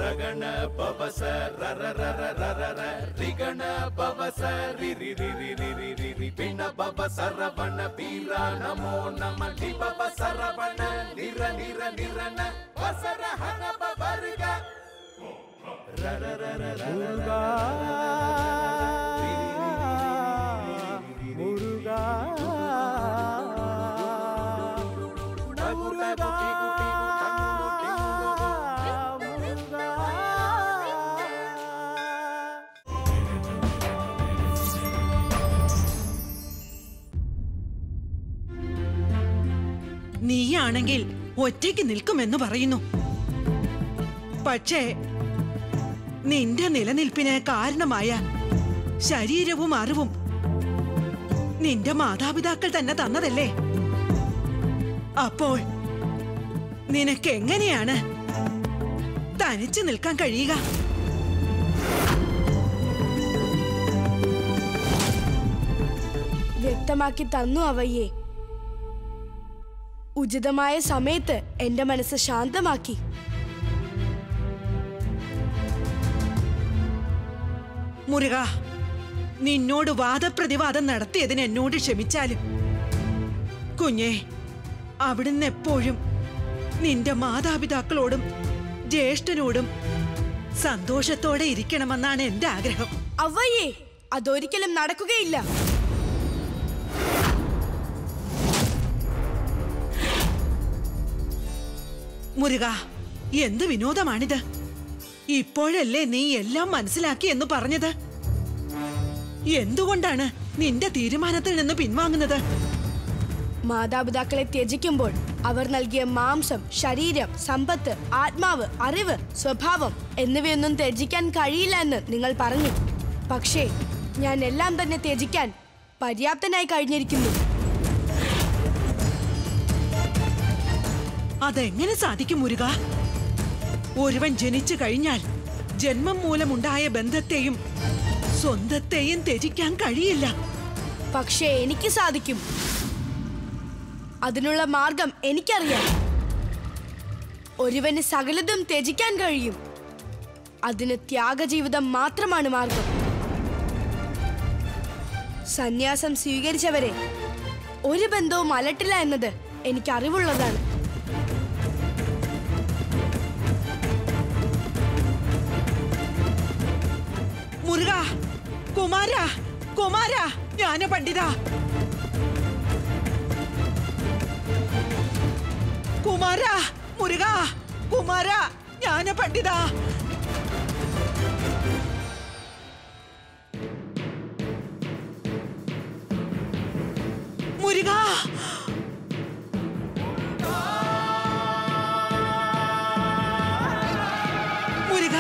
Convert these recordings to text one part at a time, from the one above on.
ರಗಣ ಪವಸ ರರ ರರ ರರ ರ ರಿಗಣ ಪವಸ ರಿ ರಿ ರಿ ರಿ ರಿ ರಿ ರಿ ರಿ ಪಿಣ ಪವ ಸರವಣ ಬೀರ ನಮೋ ನಮ ಲಿ ಪವ ಸರವಣ ನಿರ ನಿರ ನಿರನ ವಸರ ಹನ ಪವರ್ಗ ರರ ರರ ರರ മുരുകാ മുരുകാ മുരുകാ മുരുകാ നീയാണെങ്കിൽ ഒറ്റയ്ക്ക് നിൽക്കുമെന്ന് പറയുന്നു പക്ഷേ നിന്റെ നിലനിൽപ്പിന് കാരണമായ ശരീരവും അറിവും നിന്റെ മാതാപിതാക്കൾ തന്നെ തന്നതല്ലേ അപ്പോൾ നിനക്ക് എങ്ങനെയാണ് തനിച്ചു നിൽക്കാൻ കഴിയുക വ്യക്തമാക്കി തന്നു അവയെ ഉചിതമായ സമയത്ത് എന്റെ മനസ്സ് ശാന്തമാക്കി മുരുക നിന്നോട് വാദപ്രതിവാദം നടത്തിയതിന് എന്നോട് ക്ഷമിച്ചാലും കുഞ്ഞെ അവിടുന്ന് എപ്പോഴും നിന്റെ മാതാപിതാക്കളോടും ജ്യേഷ്ഠനോടും സന്തോഷത്തോടെ ഇരിക്കണമെന്നാണ് എന്റെ ആഗ്രഹം അവയെ അതൊരിക്കലും നടക്കുകയില്ല മുരുക എന്ത് വിനോദമാണിത് ഇപ്പോഴല്ലേ നീ എല്ലാം മനസ്സിലാക്കി എന്ന് പറഞ്ഞത് എന്തുകൊണ്ടാണ് നിന്റെ തീരുമാനത്തിൽ നിന്ന് പിൻവാങ്ങുന്നത് മാതാപിതാക്കളെ ത്യജിക്കുമ്പോൾ അവർ നൽകിയ മാംസം ശരീരം സമ്പത്ത് ആത്മാവ് അറിവ് സ്വഭാവം എന്നിവയൊന്നും ത്യജിക്കാൻ കഴിയില്ല എന്ന് നിങ്ങൾ പറഞ്ഞു പക്ഷേ ഞാൻ എല്ലാം തന്നെ ത്യജിക്കാൻ പര്യാപ്തനായി കഴിഞ്ഞിരിക്കുന്നു അതെങ്ങനെ സാധിക്കും മുരുക ഒരുവൻ ജനിച്ചു കഴിഞ്ഞാൽ ജന്മം മൂലമുണ്ടായ ബന്ധത്തെയും സ്വന്തത്തെയും ത്യജിക്കാൻ കഴിയില്ല പക്ഷേ എനിക്ക് സാധിക്കും അതിനുള്ള മാർഗം എനിക്കറിയാം ഒരുവന് സകലതും ത്യജിക്കാൻ കഴിയും അതിന് ത്യാഗജീവിതം മാത്രമാണ് മാർഗം സന്യാസം സ്വീകരിച്ചവരെ ഒരു ബന്ധവും അലട്ടില്ല എന്നത് എനിക്ക് അറിവുള്ളതാണ് മുരുക കുമാര കുമാര ജ്ഞാന പണ്ഡിത കുമാര മുരുക കുമാര ജ്ഞാന പണ്ഡിത മുരുക മുരുക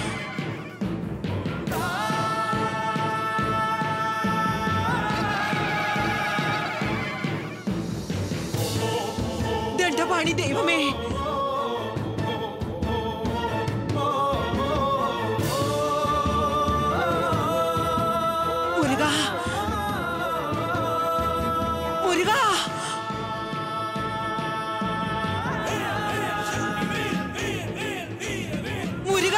ദണ്ഡപാണി ദൈവമേ മുരുക മുരുക മുരുക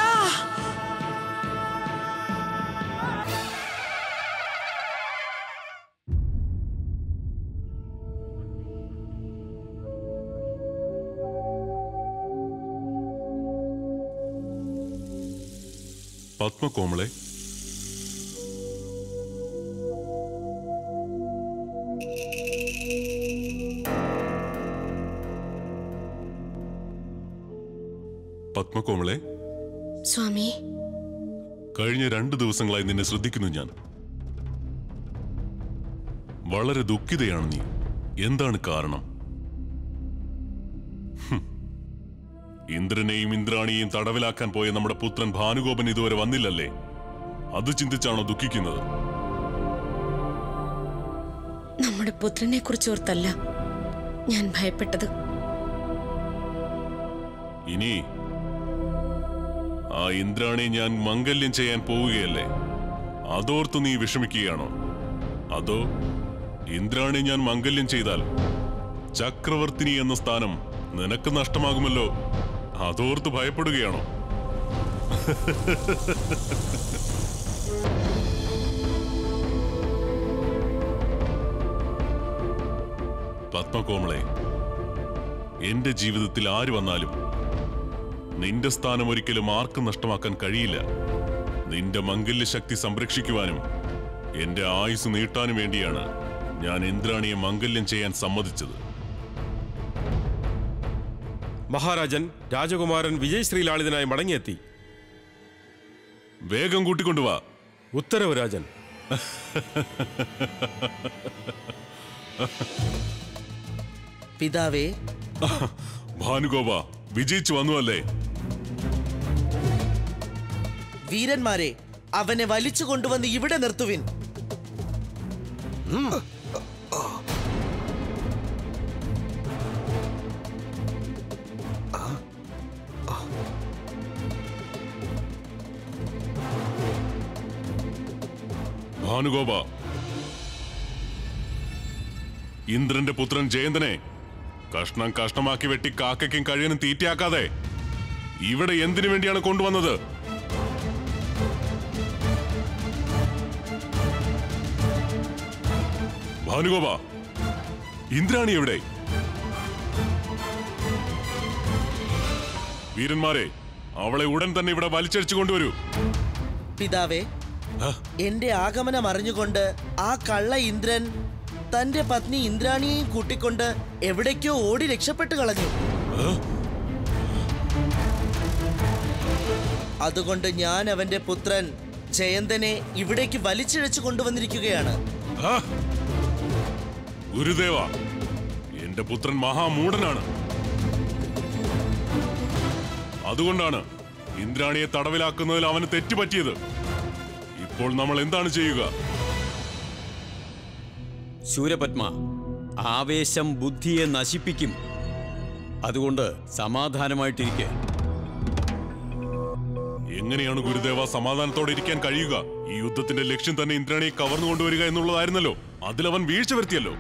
പത്മകോമളെ പത്മകോമളെ സ്വാമി കഴിഞ്ഞ രണ്ടു ദിവസങ്ങളായി നിന്നെ ശ്രദ്ധിക്കുന്നു ഞാൻ വളരെ ദുഃഖിതയാണ് നീ എന്താണ് കാരണം ഹും. ഇന്ദ്രനെയും ഇന്ദ്രാണിയെയും തടവിലാക്കാൻ പോയ നമ്മുടെ പുത്രൻ ഭാനുഗോപൻ ഇതുവരെ വന്നില്ലല്ലേ അത് ചിന്തിച്ചാണോ ദുഃഖിക്കുന്നത് നമ്മുടെ പുത്രനെ കുറിച്ചോർത്തല്ല ഞാൻ ഭയപ്പെട്ടത് ഇനി ആ ഇന്ദ്രാണി ഞാൻ മംഗല്യം ചെയ്യാൻ പോവുകയല്ലേ അതോർത്ത് നീ വിഷമിക്കുകയാണോ അതോ ഇന്ദ്രാണി ഞാൻ മംഗല്യം ചെയ്താൽ ചക്രവർത്തിനി എന്ന സ്ഥാനം നിനക്ക് നഷ്ടമാകുമല്ലോ അതോർത്ത് ഭയപ്പെടുകയാണോ പത്മകോമളെ എന്റെ ജീവിതത്തിൽ ആര് വന്നാലും നിന്റെ സ്ഥാനം ഒരിക്കലും ആർക്കും നഷ്ടമാക്കാൻ കഴിയില്ല നിന്റെ മംഗല്യ ശക്തി സംരക്ഷിക്കുവാനും എന്റെ ആയുസ് നീട്ടാനും വേണ്ടിയാണ് ഞാൻ ഇന്ദ്രാണിയെ മംഗല്യം ചെയ്യാൻ സമ്മതിച്ചത് മഹാരാജൻ രാജകുമാരൻ വിജയ് ശ്രീലാളിതനായി മടങ്ങിയെത്തി വേഗം കൂട്ടിക്കൊണ്ടുവാ ഉത്തരവ് രാജൻ പിതാവേ ഭാനുഗോപ വിജയിച്ചു വന്നുവല്ലേ വീരന്മാരെ അവനെ വലിച്ചു കൊണ്ടുവന്ന് ഇവിടെ നിർത്തുവിൻ ഭാനുഗോപ ഇന്ദ്രന്റെ പുത്രൻ ജയന്തനെ കഷ്ണം കഷ്ണമാക്കി വെട്ടി കാക്കയ്ക്കും കഴിയനും തീറ്റയാക്കാതെ ഇവിടെ എന്തിനു വേണ്ടിയാണ് കൊണ്ടുവന്നത് ഭാനുഗോപ ഇന്ദ്രാണി എവിടെ വീരന്മാരെ അവളെ ഉടൻ തന്നെ ഇവിടെ വലിച്ചടിച്ചു കൊണ്ടുവരൂ പിതാവേ ആ, എന്റെ ആഗമനം അറിഞ്ഞുകൊണ്ട് ആ കള്ള ഇന്ദ്രൻ തന്റെ പത്നി ഇന്ദ്രാണിയെയും കൂട്ടിക്കൊണ്ട് എവിടേക്കോ ഓടി രക്ഷപ്പെട്ടു കളഞ്ഞു അതുകൊണ്ട് ഞാൻ അവന്റെ പുത്രൻ ജയന്തനെ ഇവിടേക്ക് വലിച്ചിഴച്ചു കൊണ്ടുവന്നിരിക്കുകയാണ് ആ! ഗുരുദേവ എന്റെ പുത്രൻ മഹാമൂഢനാണ് അതുകൊണ്ടാണ് ഇന്ദ്രാണിയെ തടവിലാക്കുന്നതിൽ അവന് തെറ്റുപറ്റിയത് ഇപ്പോൾ നമ്മൾ എന്താണ് ചെയ്യുക ശൂരപത്മ ആവേശം ബുദ്ധിയെ നശിപ്പിക്കും അതുകൊണ്ട് സമാധാനമായിട്ടിരിക്കെ എങ്ങനെയാണ് ഗുരുദേവ സമാധാനത്തോടെ ഇരിക്കാൻ കഴിയുക ഈ യുദ്ധത്തിന്റെ ലക്ഷ്യം തന്നെ ഇന്ദ്രാണിയെ കവർന്നു കൊണ്ടുവരിക എന്നുള്ളതായിരുന്നല്ലോ അതിലവൻ വീഴ്ച വരുത്തിയല്ലോ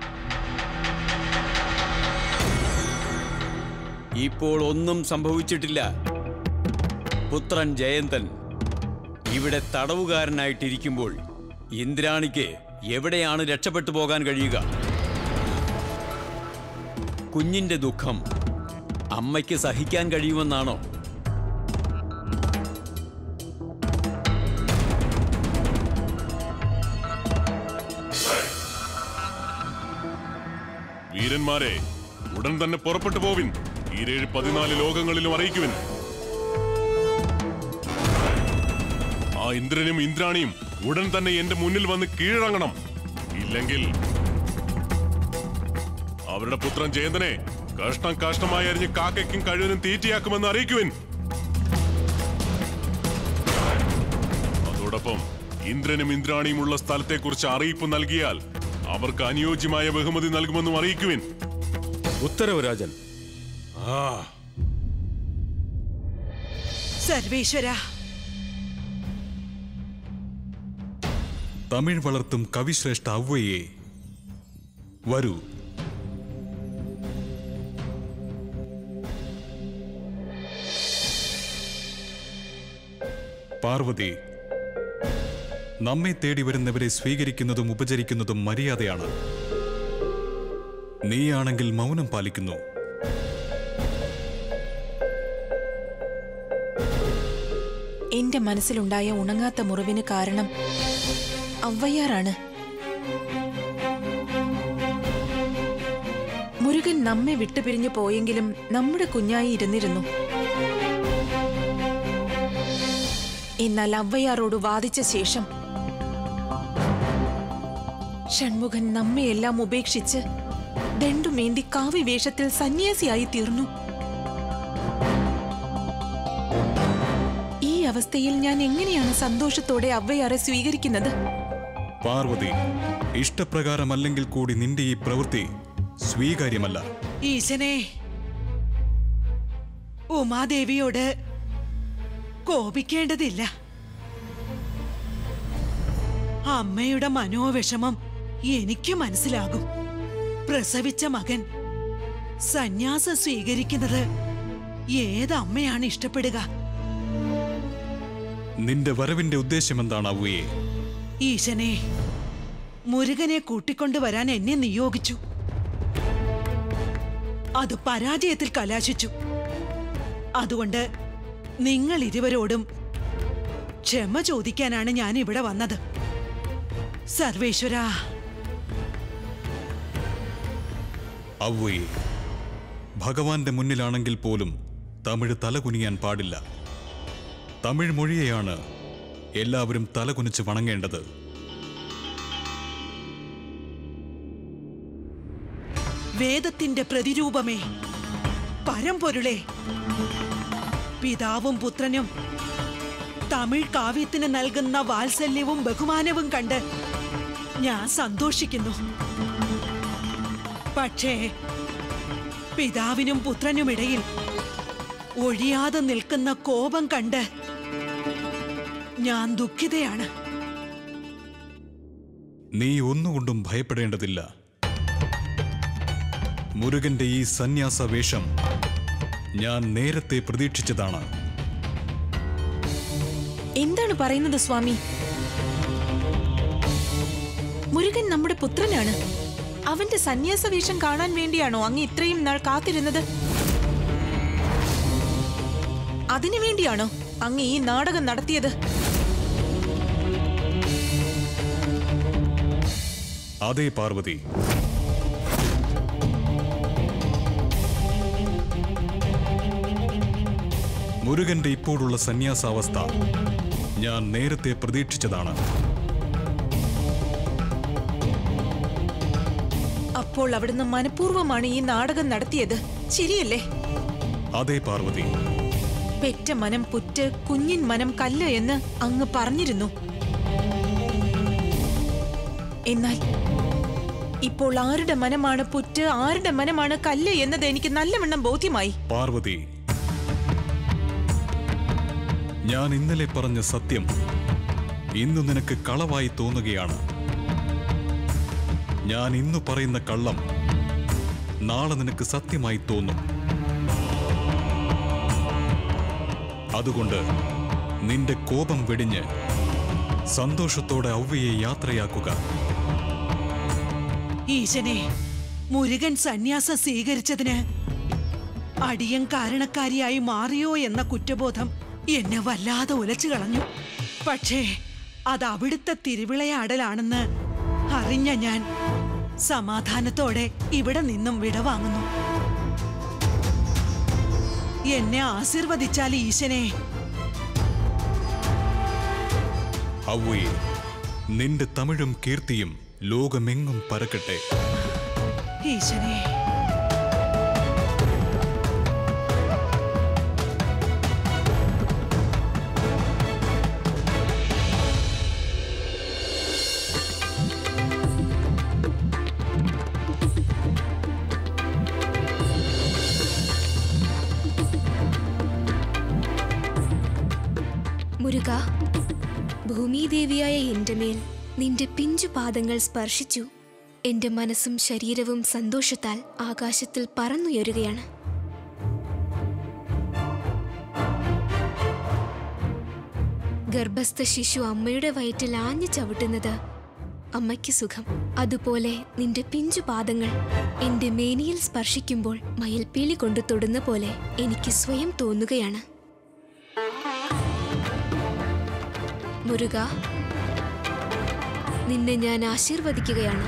ഇപ്പോൾ ഒന്നും സംഭവിച്ചിട്ടില്ല പുത്രൻ ജയന്തൻ ഇവിടെ തടവുകാരനായിട്ടിരിക്കുമ്പോൾ ഇന്ദ്രാണിക്ക് എവിടെയാണ് രക്ഷപ്പെട്ടു പോകാൻ കഴിയുക കുഞ്ഞിന്റെ ദുഃഖം അമ്മയ്ക്ക് സഹിക്കാൻ കഴിയുമെന്നാണോ വീരന്മാരെ ഉടൻ തന്നെ പുറപ്പെട്ടു പോവിൻ ഈരേഴ് പതിനാല് ലോകങ്ങളിലും അറിയിക്കുവിൻ ആ ഇന്ദ്രനും ഇന്ദ്രാണിയും ഉടൻ തന്നെ എന്റെ മുന്നിൽ വന്ന് കീഴടങ്ങണം ഇല്ലെങ്കിൽ അവരുടെ പുത്രൻ ജയന്തനെ കഷ്ണം കഷ്ണമായി അരിഞ്ഞ് കാക്കയ്ക്കും കഴിവിനും തീറ്റയാക്കുമെന്ന് അറിയിക്കുവിൻ അതോടൊപ്പം ഇന്ദ്രനും ഇന്ദ്രാണിയും ഉള്ള സ്ഥലത്തെക്കുറിച്ച് അറിയിപ്പ് നൽകിയാൽ അവർക്ക് അനുയോജ്യമായ ബഹുമതി നൽകുമെന്നും അറിയിക്കുവിൻ ഉത്തരവ് രാജൻ ആ സർവേശ്വര തമിഴ് വളർത്തും കവിശ്രേഷ്ഠ ഔവയെ വരൂ പാർവതി നമ്മെ തേടി വരുന്നവരെ സ്വീകരിക്കുന്നതും ഉപചരിക്കുന്നതും മര്യാദയാണ് നീയാണെങ്കിൽ മൗനം പാലിക്കുന്നു എന്റെ മനസ്സിലുണ്ടായ ഉണങ്ങാത്ത മുറിവിന് കാരണം ഔവയ്യാറാണ് മുരുകൻ നമ്മെ വിട്ടുപിരിഞ്ഞു പോയെങ്കിലും നമ്മുടെ കുഞ്ഞായി ഇരുന്നിരുന്നു എന്നാൽ ഔവയ്യാറോട് വാദിച്ച ശേഷം ഷൺമുഖൻ നമ്മയെല്ലാം ഉപേക്ഷിച്ച് ദണ്ടുമേന്തി കാവി വേഷത്തിൽ സന്യാസിയായി തീർന്നു ഈ അവസ്ഥയിൽ ഞാൻ എങ്ങനെയാണ് സന്തോഷത്തോടെ അവയാറെ സ്വീകരിക്കുന്നത് പാർവതി ഇഷ്ടപ്രകാരമല്ലെങ്കിൽ കൂടി നിന്റെ ഈ പ്രവൃത്തി സ്വീകാര്യമല്ല ഈശനെ ഉമാദേവിയോട് കോപിക്കേണ്ടതില്ല അമ്മയുടെ മനോവിഷമം എനിക്ക് മനസ്സിലാകും പ്രസവിച്ച മകൻ സന്യാസം സ്വീകരിക്കുന്നത് ഏതമ്മയാണ് ഇഷ്ടപ്പെടുക നിന്റെ വരവിന്റെ ഉദ്ദേശം എന്താണ് അവയെ ഈശനെ മുരുകനെ കൂട്ടിക്കൊണ്ടുവരാൻ എന്നെ നിയോഗിച്ചു അത് പരാജയത്തിൽ കലാശിച്ചു അതുകൊണ്ട് നിങ്ങൾ ഇരുവരോടും ക്ഷമ ചോദിക്കാനാണ് ഞാൻ ഇവിടെ വന്നത് സർവേശ്വരാ അവയെ ഭഗവാന്റെ മുന്നിലാണെങ്കിൽ പോലും തമിഴ് തലകുനിയാൻ പാടില്ല തമിഴ് മൊഴിയെയാണ് എല്ലാവരും തലകുനിച്ച് വണങ്ങേണ്ടത് വേദത്തിന്റെ പ്രതിരൂപമേ പരമ്പൊരുളേ പിതാവും പുത്രനും തമിഴ് കാവ്യത്തിന് നൽകുന്ന വാത്സല്യവും ബഹുമാനവും കണ്ട് ഞാൻ സന്തോഷിക്കുന്നു പക്ഷേ പിതാവിനും പുത്രനുമിടയിൽ ഒഴിയാതെ നിൽക്കുന്ന കോപം കണ്ട് ഞാൻ ദുഃഖിതയാണ് നീ ഒന്നുകൊണ്ടും ഭയപ്പെടേണ്ടതില്ല മുരുകന്റെ ഈ സന്യാസ വേഷം ഞാൻ നേരത്തെ പ്രതീക്ഷിച്ചതാണ് എന്താണ് പറയുന്നത് സ്വാമി മുരുകൻ നമ്മുടെ പുത്രനാണ് അവന്റെ സന്യാസ വേഷം കാണാൻ വേണ്ടിയാണോ അങ്ങ് ഇത്രയും നാൾ കാത്തിരുന്നത് അതിനു വേണ്ടിയാണോ അങ്ങ് ഈ നാടകം നടത്തിയത് അതേ പാർവതി മുരുകന്റെ ഇപ്പോഴുള്ള സന്യാസാവസ്ഥ ഞാൻ നേരത്തെ പ്രതീക്ഷിച്ചതാണ് അപ്പോൾ അവിടുന്ന് മനഃപൂർവ്വമാണ് ഈ നാടകം നടത്തിയത് ശരിയല്ലേ അതേ പാർവതി പെറ്റ മനം പുറ്റ് കുഞ്ഞിൻ മനം കല്ല് എന്ന് അങ്ങ് പറഞ്ഞിരുന്നു എന്നാൽ ഇപ്പോൾ ആരുടെ മനമാണ് പുറ്റ് ആരുടെ മനമാണ് കല്ല് എന്നത് എനിക്ക് നല്ലവണ്ണം ബോധ്യമായി പാർവതി ഞാൻ ഇന്നലെ പറഞ്ഞ സത്യം ഇന്നു നിനക്ക് കളവായി തോന്നുകയാണ് ഞാൻ ഇന്നു പറയുന്ന കള്ളം നാളെ നിനക്ക് സത്യമായി തോന്നും അതുകൊണ്ട് നിന്റെ കോപം വെടിഞ്ഞ് സന്തോഷത്തോടെ ഔവയെ യാത്രയാക്കുക ഈശനെ മുരുകൻ സന്യാസം സ്വീകരിച്ചതിന് അടിയൻ കാരണക്കാരിയായി മാറിയോ എന്ന കുറ്റബോധം എന്നെ വല്ലാതെ ഉലച്ചു കളഞ്ഞു പക്ഷേ അത് അവിടുത്തെ തിരുവിളയാടലാണെന്ന് അറിഞ്ഞ ഞാൻ സമാധാനത്തോടെ ഇവിടെ നിന്നും വിടവാങ്ങുന്നു എന്നെ ആശീർവദിച്ചാൽ ഈശനെ ഔവയെ നിന്റെ തമിഴും കീർത്തിയും ലോകമെങ്ങും പരക്കട്ടെ ഈശനെ മുരുക ഭൂമിദേവിയായ എന്റെ മേൽ നിന്റെ പിഞ്ചു പാദങ്ങൾ സ്പർശിച്ചു എന്റെ മനസ്സും ശരീരവും സന്തോഷത്താൽ ആകാശത്തിൽ പറന്നുയരുകയാണ് ഗർഭസ്ഥ ശിശു അമ്മയുടെ വയറ്റിൽ ആഞ്ഞു ചവിട്ടുന്നത് അമ്മയ്ക്ക് സുഖം അതുപോലെ നിന്റെ പിഞ്ചു പാദങ്ങൾ എന്റെ മേനിയിൽ സ്പർശിക്കുമ്പോൾ മയിൽപ്പീലി കൊണ്ട് തൊടുന്ന പോലെ എനിക്ക് സ്വയം തോന്നുകയാണ് മുരുക നിന്നെ ഞാൻ ആശീർവദിക്കുകയാണ്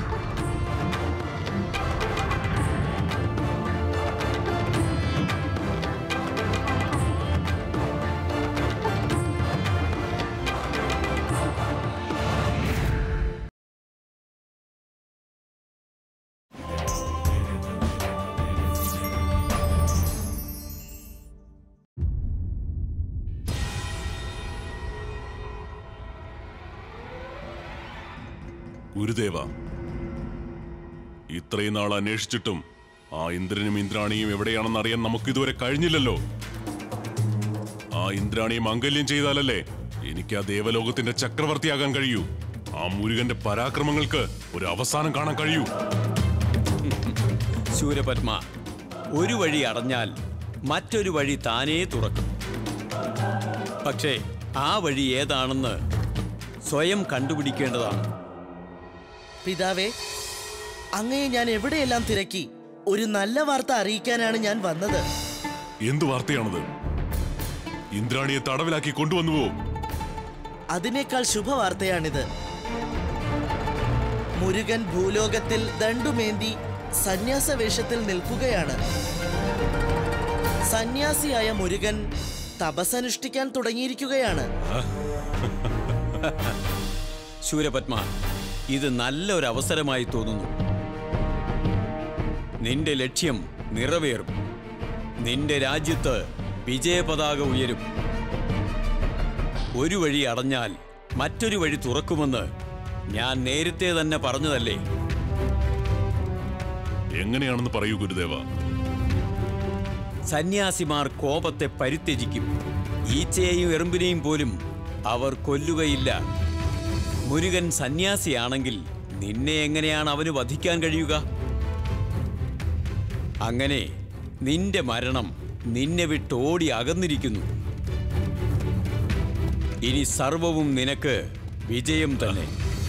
ഗുരുദേവ ഇത്രയും നാൾ അന്വേഷിച്ചിട്ടും ആ ഇന്ദ്രനും ഇന്ദ്രാണിയും എവിടെയാണെന്ന് അറിയാൻ നമുക്ക് ഇതുവരെ കഴിഞ്ഞില്ലല്ലോ ആ ഇന്ദ്രാണിയെ മംഗല്യം ചെയ്താലല്ലേ എനിക്ക് ആ ദേവലോകത്തിന്റെ ചക്രവർത്തിയാകാൻ കഴിയൂ ആ മുരുകന്റെ പരാക്രമങ്ങൾക്ക് ഒരു അവസാനം കാണാൻ കഴിയൂ ശൂരപത്മ ഒരു വഴി അടഞ്ഞാൽ മറ്റൊരു വഴി താനേ തുറക്കും പക്ഷേ ആ വഴി ഏതാണെന്ന് സ്വയം കണ്ടുപിടിക്കേണ്ടതാണ് പിതാവേ അങ്ങയെ ഞാൻ എവിടെയെല്ലാം തിരക്കി ഒരു നല്ല വാർത്ത അറിയിക്കാനാണ് ഞാൻ വന്നത് എന്ത് വാർത്തയാണത് ഇന്ദ്രാണിയെ തടവിലാക്കി കൊണ്ടുവന്നുവോ അതിനേക്കാൾ ശുഭവാർത്തയാണിത് മുരുകൻ ഭൂലോകത്തിൽ ദണ്ടുമേന്തി സന്യാസ വേഷത്തിൽ നിൽക്കുകയാണ് സന്യാസിയായ മുരുകൻ തപസ്സനുഷ്ഠിക്കാൻ തുടങ്ങിയിരിക്കുകയാണ് ശൂരപത്മ ഇത് നല്ലൊരു അവസരമായി തോന്നുന്നു നിന്റെ ലക്ഷ്യം നിറവേറും നിന്റെ രാജ്യത്ത് വിജയപതാക ഉയരും ഒരു വഴി അടഞ്ഞാൽ മറ്റൊരു വഴി തുറക്കുമെന്ന് ഞാൻ നേരത്തെ തന്നെ പറഞ്ഞതല്ലേ എങ്ങനെയാണെന്ന് പറയൂ ഗുരുദേവ സന്യാസിമാർ കോപത്തെ പരിത്യജിക്കും ഈച്ചയെയും എറുമ്പിനെയും പോലും അവർ കൊല്ലുകയില്ല മുരുകൻ സന്യാസിയാണെങ്കിൽ നിന്നെ എങ്ങനെയാണ് അവന് വധിക്കാൻ കഴിയുക അങ്ങനെ നിന്റെ മരണം നിന്നെ വിട്ടോടി അകന്നിരിക്കുന്നു ഇനി സർവവും നിനക്ക് വിജയം തന്നെ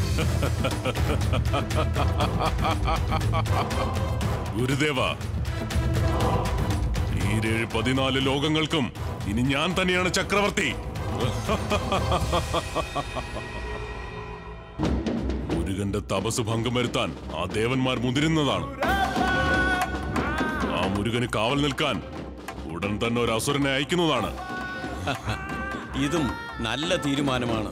ഗുരുദേവ ഈരേഴ് പതിനാല് ലോകങ്ങൾക്കും ഇനി ഞാൻ തന്നെയാണ് ചക്രവർത്തി മുരുകന്റെ തപസ് ഭംഗം വരുത്താൻ ആ ദേവന്മാർ മുതിരുന്നതാണ് ആ മുരുകന് കാവൽ നിൽക്കാൻ ഉടൻ തന്നെ ഒരു അസുരനെ അയക്കുന്നതാണ് ഇതും നല്ല തീരുമാനമാണ്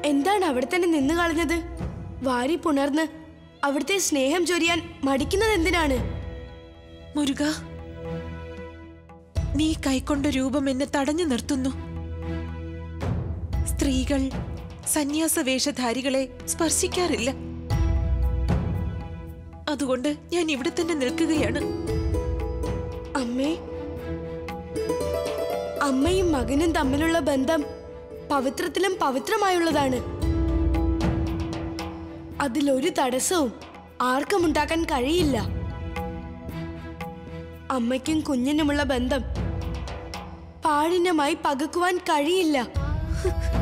എന്താണ് അവിടെ തന്നെ നിന്ന് കളഞ്ഞത് വാരി പുണർന്ന് അവിടുത്തെ സ്നേഹം ചൊരിയാൻ മടിക്കുന്നത് എന്തിനാണ് മുരുക നീ കൈക്കൊണ്ട രൂപം എന്നെ തടഞ്ഞു നിർത്തുന്നു സ്ത്രീകൾ സന്യാസ വേഷധാരികളെ സ്പർശിക്കാറില്ല അതുകൊണ്ട് ഞാൻ ഇവിടെ തന്നെ നിൽക്കുകയാണ് അമ്മേ അമ്മയും മകനും തമ്മിലുള്ള ബന്ധം പവിത്രത്തിലും പവിത്രമായുള്ളതാണ് അതിലൊരു തടസ്സവും ആർക്കും ഉണ്ടാക്കാൻ കഴിയില്ല അമ്മയ്ക്കും കുഞ്ഞിനുമുള്ള ബന്ധം പാഴിന്യമായി പകക്കുവാൻ കഴിയില്ല